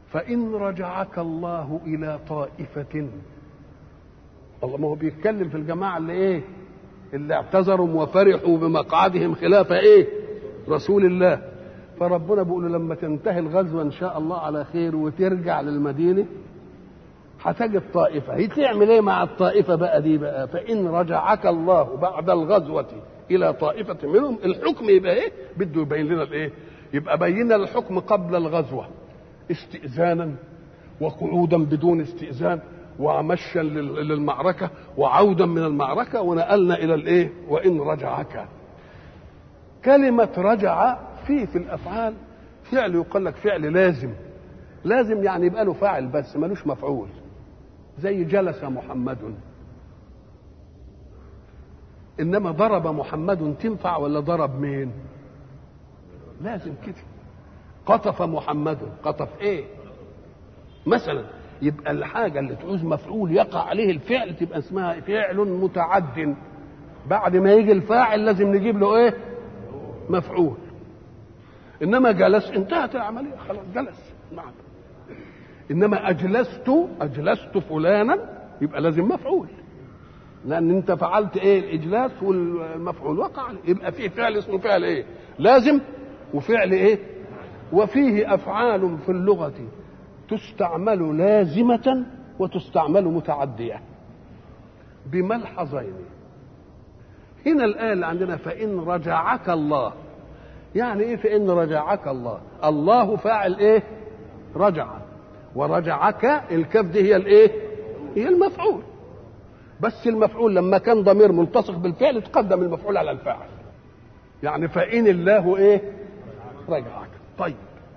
فإن رجعك الله إلى طائفة الله ما هو بيتكلم في الجماعة اللي إيه اللي اعتذروا وفرحوا بمقعدهم خلاف إيه رسول الله فربنا بيقول له لما تنتهي الغزوة إن شاء الله على خير وترجع للمدينة هتجد طائفة هي تعمل ايه مع الطائفة بقى دي بقى فإن رجعك الله بعد الغزوة إلى طائفة منهم الحكم يبقى ايه بده يبين لنا الايه يبقى بين الحكم قبل الغزوة استئذانا وقعودا بدون استئذان ومشا للمعركة وعودا من المعركة ونقلنا إلى الايه وإن رجعك كلمة رجع في في الأفعال فعل يقال لك فعل لازم لازم يعني يبقى له فاعل بس ملوش مفعول زي جلس محمد انما ضرب محمد تنفع ولا ضرب مين لازم كده قطف محمد قطف ايه مثلا يبقى الحاجة اللي تعوز مفعول يقع عليه الفعل تبقى اسمها فعل متعد بعد ما يجي الفاعل لازم نجيب له ايه مفعول انما جلس انتهت العملية خلاص جلس نعم انما اجلست اجلست فلانا يبقى لازم مفعول لان انت فعلت ايه الاجلاس والمفعول وقع عليه يبقى في فعل اسمه فعل ايه لازم وفعل ايه وفيه افعال في اللغه تستعمل لازمه وتستعمل متعديه بملحظين هنا الايه اللي عندنا فان رجعك الله يعني ايه فان رجعك الله الله فاعل ايه رجع ورجعك الكاف دي هي الايه هي المفعول بس المفعول لما كان ضمير ملتصق بالفعل تقدم المفعول على الفاعل يعني فإن الله ايه رجعك طيب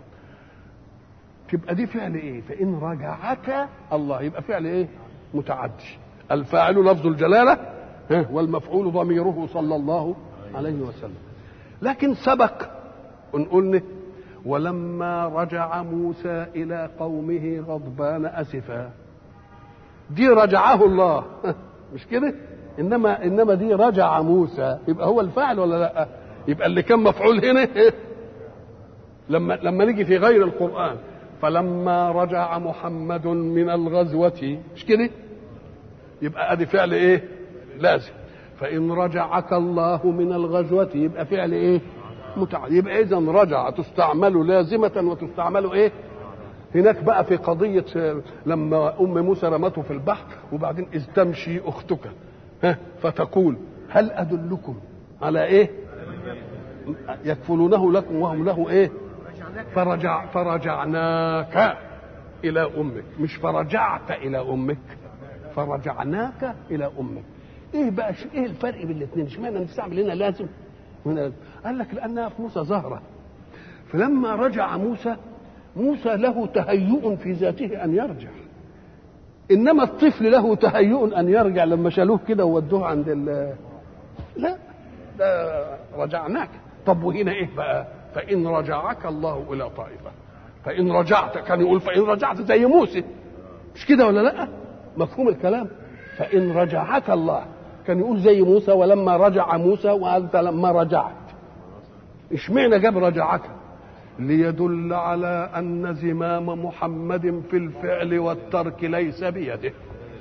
تبقى دي فعل ايه فإن رجعك الله يبقى فعل ايه متعدي الفاعل لفظ الجلالة والمفعول ضميره صلى الله عليه وسلم لكن سبق ان قلنا ولما رجع موسى إلى قومه غضبان أسفا دي رجعه الله مش كده إنما إنما دي رجع موسى يبقى هو الفاعل ولا لا يبقى اللي كان مفعول هنا لما لما نيجي في غير القرآن فلما رجع محمد من الغزوة مش كده يبقى ادي فعل ايه لازم فإن رجعك الله من الغزوة يبقى فعل ايه متعدي يبقى اذا رجع تستعمل لازمه وتستعمل ايه هناك بقى في قضية لما أم موسى رمته في البحر وبعدين إذ تمشي أختك ها فتقول هل أدلكم على إيه؟ يكفلونه لكم وهم له إيه؟ فرجع فرجعناك إلى أمك مش فرجعت إلى أمك فرجعناك إلى أمك إيه بقى إيه الفرق بين الاثنين؟ اشمعنى نستعمل هنا لازم؟ هنا قال لك لأنها في موسى زهرة فلما رجع موسى موسى له تهيؤ في ذاته ان يرجع انما الطفل له تهيؤ ان يرجع لما شالوه كده وودوه عند ال لا ده رجعناك طب وهنا ايه بقى فان رجعك الله الى طائفه فان رجعت كان يقول فان رجعت زي موسى مش كده ولا لا مفهوم الكلام فان رجعك الله كان يقول زي موسى ولما رجع موسى وانت لما رجعت اشمعنى جاب رجعك ليدل على ان زمام محمد في الفعل والترك ليس بيده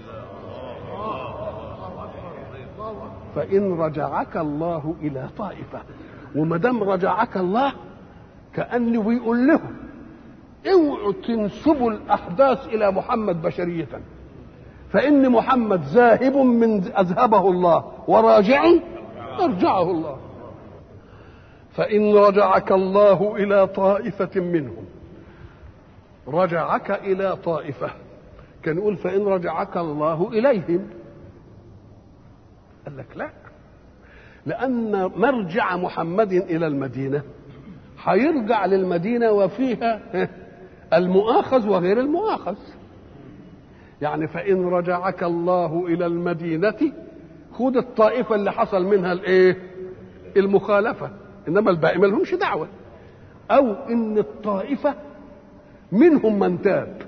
فان رجعك الله الى طائفه وما دام رجعك الله كانه بيقول لهم اوعوا تنسبوا الاحداث الى محمد بشريه فان محمد ذاهب من اذهبه الله وراجع ارجعه الله فإن رجعك الله إلى طائفة منهم رجعك إلى طائفة كان يقول فإن رجعك الله إليهم قال لك لا لأن مرجع محمد إلى المدينة هيرجع للمدينة وفيها المؤاخذ وغير المؤاخذ يعني فإن رجعك الله إلى المدينة خد الطائفة اللي حصل منها الإيه المخالفة انما الباقي ما لهمش دعوه او ان الطائفه منهم من تاب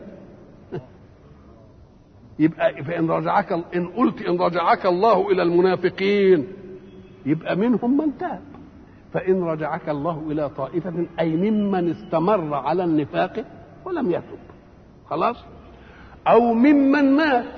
يبقى فان رجعك ان قلت ان رجعك الله الى المنافقين يبقى منهم من تاب فان رجعك الله الى طائفه اي ممن استمر على النفاق ولم يتب خلاص او ممن مات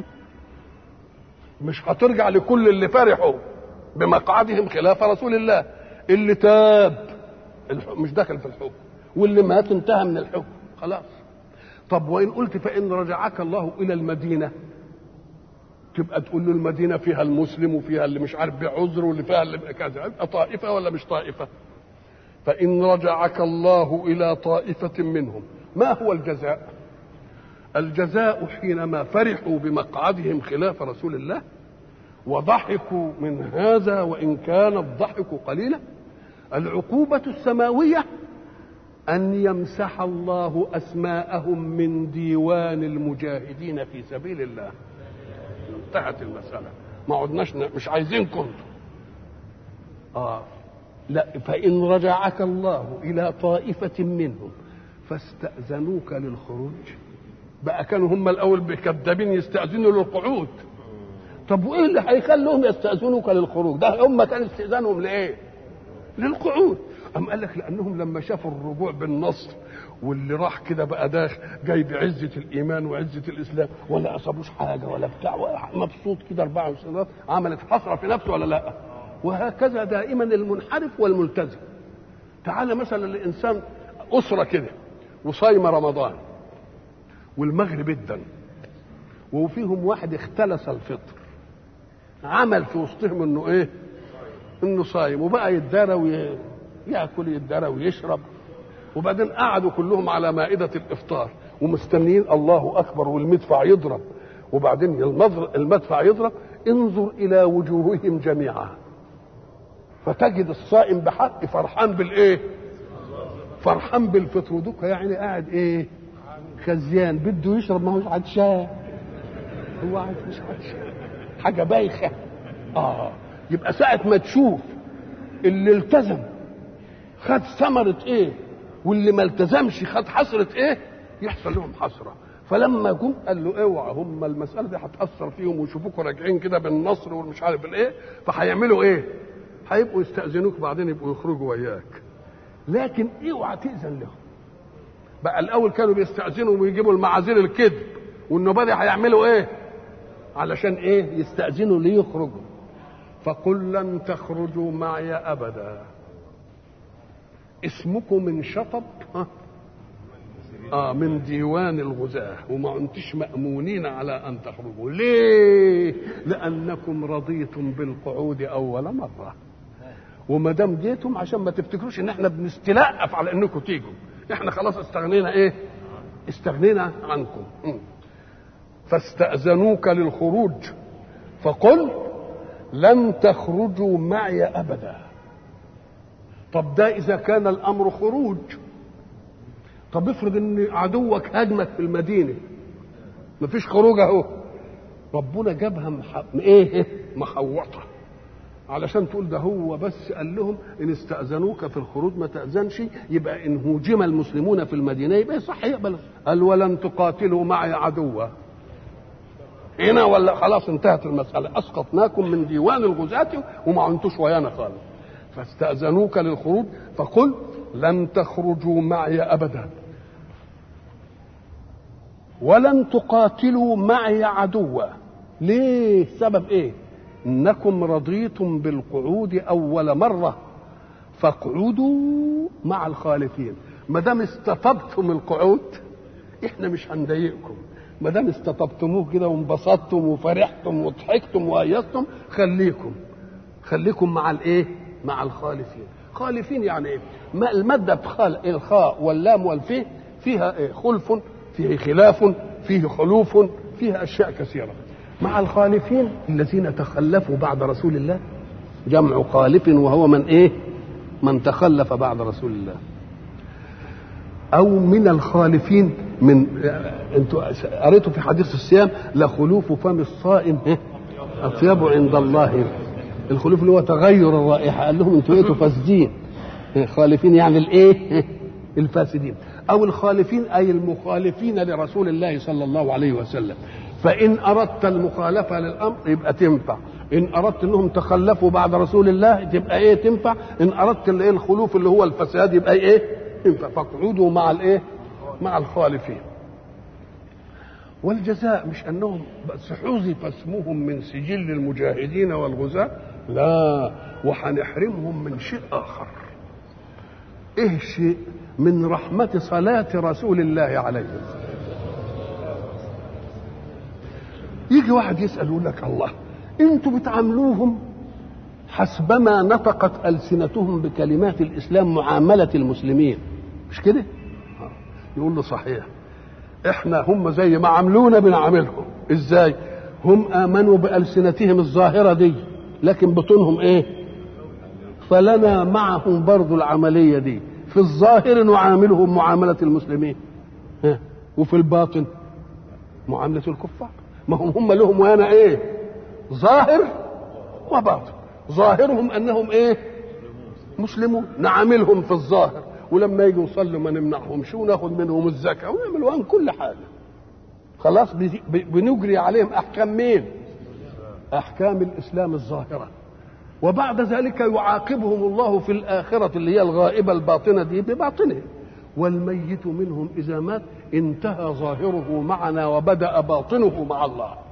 مش هترجع لكل اللي فرحوا بمقعدهم خلاف رسول الله اللي تاب مش داخل في الحكم واللي مات انتهى من الحكم خلاص طب وان قلت فان رجعك الله الى المدينه تبقى تقول له المدينه فيها المسلم وفيها اللي مش عارف بعذر واللي فيها اللي كذا يبقى طائفه ولا مش طائفه فان رجعك الله الى طائفه منهم ما هو الجزاء الجزاء حينما فرحوا بمقعدهم خلاف رسول الله وضحكوا من هذا وان كان الضحك قليلا العقوبه السماويه ان يمسح الله اسماءهم من ديوان المجاهدين في سبيل الله انتهت المساله ما عدناش مش عايزينكم اه لا فان رجعك الله الى طائفه منهم فاستاذنوك للخروج بقى كانوا هم الاول كذابين يستاذنوا للقعود طب وايه اللي هيخليهم يستاذنوك للخروج ده هم كان استئذانهم لايه للقعود أم قال لك لأنهم لما شافوا الرجوع بالنصر واللي راح كده بقى داخل جاي بعزة الإيمان وعزة الإسلام ولا أصابوش حاجة ولا بتاع مبسوط كده 24 عملت حسرة في نفسه ولا لا وهكذا دائما المنحرف والملتزم تعال مثلا الإنسان أسرة كده وصايمة رمضان والمغرب ادن وفيهم واحد اختلس الفطر عمل في وسطهم انه ايه انه صايم وبقى يتدارى وي... ياكل يتدارى ويشرب وبعدين قعدوا كلهم على مائدة الإفطار ومستنيين الله أكبر والمدفع يضرب وبعدين المدفع يضرب انظر إلى وجوههم جميعا فتجد الصائم بحق فرحان بالإيه؟ فرحان بالفطر ودوك يعني قاعد إيه؟ خزيان بده يشرب ما هوش عطشان هو قاعد مش عطشان حاجة بايخة آه يبقى ساعة ما تشوف اللي التزم خد ثمرة ايه واللي ما التزمش خد حسرة ايه يحصل لهم حسرة فلما جم قال له اوعى هم المسألة دي هتأثر فيهم ويشوفوكوا راجعين كده بالنصر والمش عارف الايه فهيعملوا ايه هيبقوا يستأذنوك بعدين يبقوا يخرجوا وياك لكن اوعى تأذن لهم بقى الأول كانوا بيستأذنوا ويجيبوا المعاذير الكذب والنوبة دي هيعملوا ايه علشان ايه يستأذنوا ليخرجوا فقل لن تخرجوا معي أبدا اسمكم من شطب ها آه من ديوان الغزاة وما انتش مأمونين على أن تخرجوا ليه لأنكم رضيتم بالقعود أول مرة وما دام جيتم عشان ما تفتكروش ان احنا بنستلقف على انكم تيجوا احنا خلاص استغنينا ايه استغنينا عنكم فاستأذنوك للخروج فقل لن تخرجوا معي أبدا طب ده اذا كان الامر خروج طب افرض ان عدوك هاجمك في المدينه مفيش خروج اهو ربنا جابها مح... ايه محوطه علشان تقول ده هو بس قال لهم ان استاذنوك في الخروج ما تاذنش يبقى ان هوجم المسلمون في المدينه يبقى صح يقبل قال ولن تقاتلوا معي عدوا هنا ولا خلاص انتهت المساله اسقطناكم من ديوان الغزاة وما عنتوش ويانا خالص فاستأذنوك للخروج فقل لن تخرجوا معي أبدا ولن تقاتلوا معي عدوا ليه سبب ايه انكم رضيتم بالقعود اول مره فاقعدوا مع الخالفين ما دام استطبتم القعود احنا مش هنضايقكم ما دام استطبتموه كده وانبسطتم وفرحتم وضحكتم وهيصتم خليكم خليكم مع الايه مع الخالفين خالفين يعني ايه ما المادة بخال الخاء واللام والفيه فيها إيه؟ خلف فيه خلاف فيه خلوف فيها أشياء كثيرة مع الخالفين الذين تخلفوا بعد رسول الله جمع خالف وهو من ايه من تخلف بعد رسول الله او من الخالفين من انتوا قريتوا في حديث الصيام لخلوف فم الصائم اطيب عند الله الخلوف اللي هو تغير الرائحه قال لهم انتوا ايه فاسدين خالفين يعني الايه الفاسدين او الخالفين اي المخالفين لرسول الله صلى الله عليه وسلم فان اردت المخالفه للامر يبقى تنفع ان اردت انهم تخلفوا بعد رسول الله تبقى ايه تنفع ان اردت الايه الخلوف اللي هو الفساد يبقى ايه ينفع فاقعدوا مع الايه مع الخالفين والجزاء مش انهم بس حذف اسمهم من سجل المجاهدين والغزاة لا وهنحرمهم من شيء اخر ايه شيء من رحمة صلاة رسول الله عليهم يجي واحد يسأل يقول لك الله انتوا بتعاملوهم حسبما نطقت ألسنتهم بكلمات الإسلام معاملة المسلمين مش كده يقول له صحيح احنا هم زي ما عملونا بنعاملهم ازاي هم امنوا بالسنتهم الظاهره دي لكن بطونهم ايه فلنا معهم برضو العمليه دي في الظاهر نعاملهم معامله المسلمين ها وفي الباطن معامله الكفار ما هم هم لهم وانا ايه ظاهر وباطن ظاهرهم انهم ايه مسلمون نعاملهم في الظاهر ولما يجوا يصلوا ما نمنعهمش وناخد منهم الزكاه ونعمل وان كل حاجه خلاص بنجري عليهم احكام مين احكام الاسلام الظاهره وبعد ذلك يعاقبهم الله في الاخره اللي هي الغائبه الباطنه دي بباطنه والميت منهم اذا مات انتهى ظاهره معنا وبدا باطنه مع الله